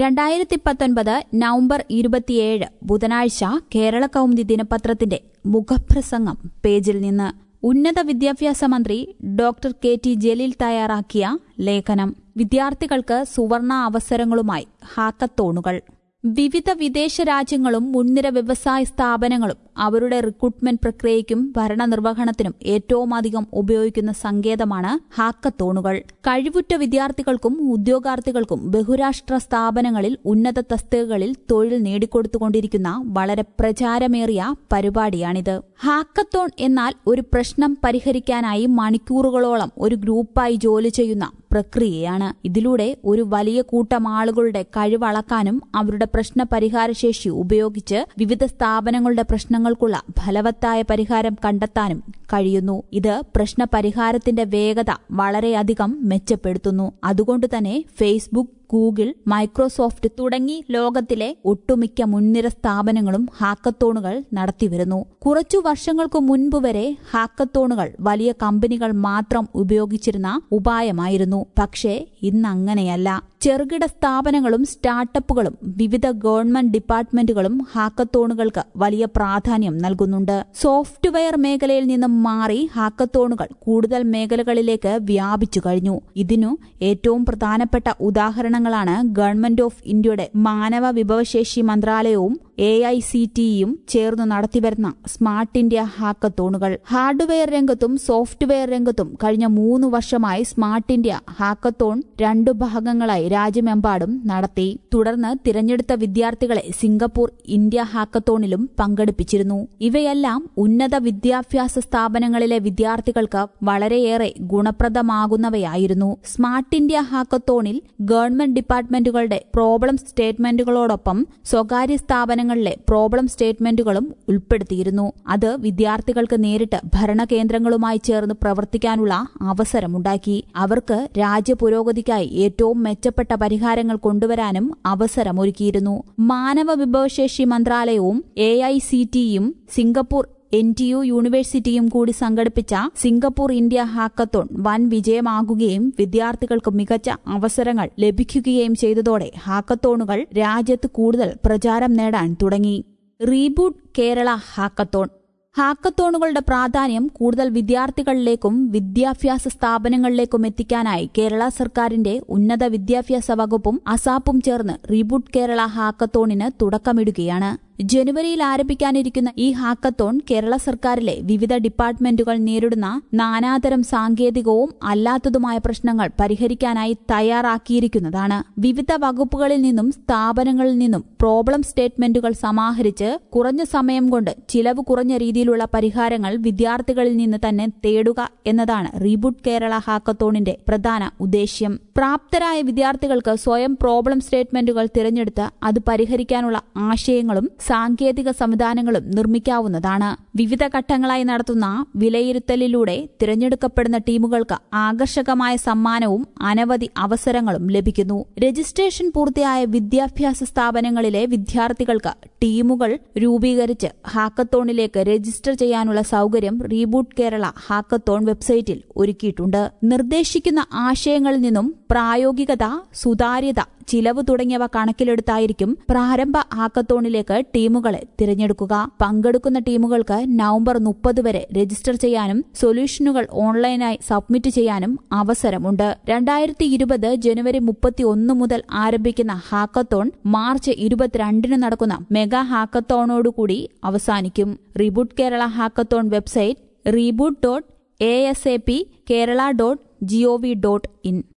രണ്ടായിരത്തി പത്തൊൻപത് നവംബർ ഇരുപത്തിയേഴ് ബുധനാഴ്ച കേരള കൗമുദി ദിനപത്രത്തിന്റെ മുഖപ്രസംഗം പേജിൽ നിന്ന് ഉന്നത വിദ്യാഭ്യാസ മന്ത്രി ഡോക്ടർ കെ ടി ജലീൽ തയ്യാറാക്കിയ ലേഖനം വിദ്യാർത്ഥികൾക്ക് സുവർണ അവസരങ്ങളുമായി ഹാക്കത്തോണുകൾ വിവിധ വിദേശ രാജ്യങ്ങളും മുൻനിര വ്യവസായ സ്ഥാപനങ്ങളും അവരുടെ റിക്രൂട്ട്മെന്റ് പ്രക്രിയയ്ക്കും ഭരണനിർവഹണത്തിനും ഏറ്റവും അധികം ഉപയോഗിക്കുന്ന സങ്കേതമാണ് ഹാക്കത്തോണുകൾ കഴിവുറ്റ വിദ്യാർത്ഥികൾക്കും ഉദ്യോഗാർത്ഥികൾക്കും ബഹുരാഷ്ട്ര സ്ഥാപനങ്ങളിൽ ഉന്നത തസ്തികകളിൽ തൊഴിൽ നേടിക്കൊടുത്തുകൊണ്ടിരിക്കുന്ന വളരെ പ്രചാരമേറിയ പരിപാടിയാണിത് ഹാക്കത്തോൺ എന്നാൽ ഒരു പ്രശ്നം പരിഹരിക്കാനായി മണിക്കൂറുകളോളം ഒരു ഗ്രൂപ്പായി ജോലി ചെയ്യുന്ന പ്രക്രിയയാണ് ഇതിലൂടെ ഒരു വലിയ കൂട്ടം ആളുകളുടെ കഴിവളക്കാനും അവരുടെ പ്രശ്ന പരിഹാരശേഷി ഉപയോഗിച്ച് വിവിധ സ്ഥാപനങ്ങളുടെ പ്രശ്നങ്ങൾക്കുള്ള ഫലവത്തായ പരിഹാരം കണ്ടെത്താനും കഴിയുന്നു ഇത് പ്രശ്ന പരിഹാരത്തിന്റെ വേഗത വളരെയധികം മെച്ചപ്പെടുത്തുന്നു അതുകൊണ്ടുതന്നെ ഫേസ്ബുക്ക് ഗൂഗിൾ മൈക്രോസോഫ്റ്റ് തുടങ്ങി ലോകത്തിലെ ഒട്ടുമിക്ക മുൻനിര സ്ഥാപനങ്ങളും ഹാക്കത്തോണുകൾ നടത്തിവരുന്നു കുറച്ചു വർഷങ്ങൾക്കു മുൻപ് വരെ ഹാക്കത്തോണുകൾ വലിയ കമ്പനികൾ മാത്രം ഉപയോഗിച്ചിരുന്ന ഉപായമായിരുന്നു പക്ഷേ ഇന്ന് അങ്ങനെയല്ല ചെറുകിട സ്ഥാപനങ്ങളും സ്റ്റാർട്ടപ്പുകളും വിവിധ ഗവൺമെന്റ് ഡിപ്പാർട്ട്മെന്റുകളും ഹാക്കത്തോണുകൾക്ക് വലിയ പ്രാധാന്യം നൽകുന്നുണ്ട് സോഫ്റ്റ്വെയർ മേഖലയിൽ നിന്നും മാറി ഹാക്കത്തോണുകൾ കൂടുതൽ മേഖലകളിലേക്ക് വ്യാപിച്ചു കഴിഞ്ഞു ഇതിനു ഏറ്റവും പ്രധാനപ്പെട്ട ഉദാഹരണങ്ങളാണ് ഗവൺമെന്റ് ഓഫ് ഇന്ത്യയുടെ മാനവ വിഭവശേഷി മന്ത്രാലയവും എ ഐ സി ടിയും ചേർന്ന് നടത്തിവരുന്ന സ്മാർട്ട് ഇന്ത്യ ഹാക്കത്തോണുകൾ ഹാർഡ്വെയർ രംഗത്തും സോഫ്റ്റ്വെയർ രംഗത്തും കഴിഞ്ഞ മൂന്ന് വർഷമായി സ്മാർട്ട് ഇന്ത്യ ഹാക്കത്തോൺ രണ്ടു ഭാഗങ്ങളായി രാജ്യമെമ്പാടും നടത്തി തുടർന്ന് തിരഞ്ഞെടുത്ത വിദ്യാർത്ഥികളെ സിംഗപ്പൂർ ഇന്ത്യ ഹാക്കത്തോണിലും പങ്കെടുപ്പിച്ചിരുന്നു ഇവയെല്ലാം ഉന്നത വിദ്യാഭ്യാസ സ്ഥാപനങ്ങളിലെ വിദ്യാർത്ഥികൾക്ക് വളരെയേറെ ഗുണപ്രദമാകുന്നവയായിരുന്നു സ്മാർട്ട് ഇന്ത്യ ഹാക്കത്തോണിൽ ഗവൺമെന്റ് ഡിപ്പാർട്ട്മെന്റുകളുടെ പ്രോബ്ലം സ്റ്റേറ്റ്മെന്റുകളോടൊപ്പം സ്വകാര്യ സ്ഥാപനങ്ങളിലെ പ്രോബ്ലം സ്റ്റേറ്റ്മെന്റുകളും ഉൾപ്പെടുത്തിയിരുന്നു അത് വിദ്യാർത്ഥികൾക്ക് നേരിട്ട് ഭരണകേന്ദ്രങ്ങളുമായി ചേർന്ന് പ്രവർത്തിക്കാനുള്ള അവസരമുണ്ടാക്കി അവർക്ക് രാജ്യപുരോഗതിക്കായി ഏറ്റവും മെച്ചപ്പെട്ട പരിഹാരങ്ങൾ കൊണ്ടുവരാനും അവസരമൊരുക്കിയിരുന്നു മാനവ വിഭവശേഷി മന്ത്രാലയവും എ ഐ സി ടിയും സിംഗപ്പൂർ എൻ ടി യു യൂണിവേഴ്സിറ്റിയും കൂടി സംഘടിപ്പിച്ച സിംഗപ്പൂർ ഇന്ത്യ ഹാക്കത്തോൺ വൻ വിജയമാകുകയും വിദ്യാർത്ഥികൾക്ക് മികച്ച അവസരങ്ങൾ ലഭിക്കുകയും ചെയ്തതോടെ ഹാക്കത്തോണുകൾ രാജ്യത്ത് കൂടുതൽ പ്രചാരം നേടാൻ തുടങ്ങി റീബൂട്ട് കേരള ഹാക്കത്തോൺ ഹാക്കത്തോണുകളുടെ പ്രാധാന്യം കൂടുതൽ വിദ്യാർത്ഥികളിലേക്കും വിദ്യാഭ്യാസ സ്ഥാപനങ്ങളിലേക്കും എത്തിക്കാനായി കേരള സർക്കാരിന്റെ ഉന്നത വിദ്യാഭ്യാസ വകുപ്പും അസാപ്പും ചേർന്ന് റീബൂട്ട് കേരള ഹാക്കത്തോണിന് തുടക്കമിടുകയാണ് ജനുവരിയിൽ ആരംഭിക്കാനിരിക്കുന്ന ഈ ഹാക്കത്തോൺ കേരള സർക്കാരിലെ വിവിധ ഡിപ്പാർട്ട്മെന്റുകൾ നേരിടുന്ന നാനാതരം സാങ്കേതികവും അല്ലാത്തതുമായ പ്രശ്നങ്ങൾ പരിഹരിക്കാനായി തയ്യാറാക്കിയിരിക്കുന്നതാണ് വിവിധ വകുപ്പുകളിൽ നിന്നും സ്ഥാപനങ്ങളിൽ നിന്നും പ്രോബ്ലം സ്റ്റേറ്റ്മെന്റുകൾ സമാഹരിച്ച് കുറഞ്ഞ സമയം കൊണ്ട് ചിലവ് കുറഞ്ഞ രീതിയിലുള്ള പരിഹാരങ്ങൾ വിദ്യാർത്ഥികളിൽ നിന്ന് തന്നെ തേടുക എന്നതാണ് റീബൂട്ട് കേരള ഹാക്കത്തോണിന്റെ പ്രധാന ഉദ്ദേശ്യം പ്രാപ്തരായ വിദ്യാർത്ഥികൾക്ക് സ്വയം പ്രോബ്ലം സ്റ്റേറ്റ്മെന്റുകൾ തിരഞ്ഞെടുത്ത് അത് പരിഹരിക്കാനുള്ള ആശയങ്ങളും സാങ്കേതിക സംവിധാനങ്ങളും നിർമ്മിക്കാവുന്നതാണ് വിവിധ ഘട്ടങ്ങളായി നടത്തുന്ന വിലയിരുത്തലിലൂടെ തിരഞ്ഞെടുക്കപ്പെടുന്ന ടീമുകൾക്ക് ആകർഷകമായ സമ്മാനവും അനവധി അവസരങ്ങളും ലഭിക്കുന്നു രജിസ്ട്രേഷൻ പൂർത്തിയായ വിദ്യാഭ്യാസ സ്ഥാപനങ്ങളിലെ വിദ്യാർത്ഥികൾക്ക് ടീമുകൾ രൂപീകരിച്ച് ഹാക്കത്തോണിലേക്ക് രജിസ്റ്റർ ചെയ്യാനുള്ള സൌകര്യം റീബൂട്ട് കേരള ഹാക്കത്തോൺ വെബ്സൈറ്റിൽ ഒരുക്കിയിട്ടുണ്ട് നിർദ്ദേശിക്കുന്ന ആശയങ്ങളിൽ നിന്നും പ്രായോഗികത സുതാര്യത ചിലവ് തുടങ്ങിയവ കണക്കിലെടുത്തായിരിക്കും പ്രാരംഭ ഹാക്കത്തോണിലേക്ക് ടീമുകളെ തിരഞ്ഞെടുക്കുക പങ്കെടുക്കുന്ന ടീമുകൾക്ക് നവംബർ മുപ്പത് വരെ രജിസ്റ്റർ ചെയ്യാനും സൊല്യൂഷനുകൾ ഓൺലൈനായി സബ്മിറ്റ് ചെയ്യാനും അവസരമുണ്ട് രണ്ടായിരത്തി ഇരുപത് ജനുവരി മുപ്പത്തി ഒന്ന് മുതൽ ആരംഭിക്കുന്ന ഹാക്കത്തോൺ മാർച്ച് ഇരുപത്തിരണ്ടിന് നടക്കുന്ന മെഗാ ഹാക്കത്തോണോടുകൂടി അവസാനിക്കും reboot Kerala hackathon website reboot dot A S A P Kerala dot G O V dot in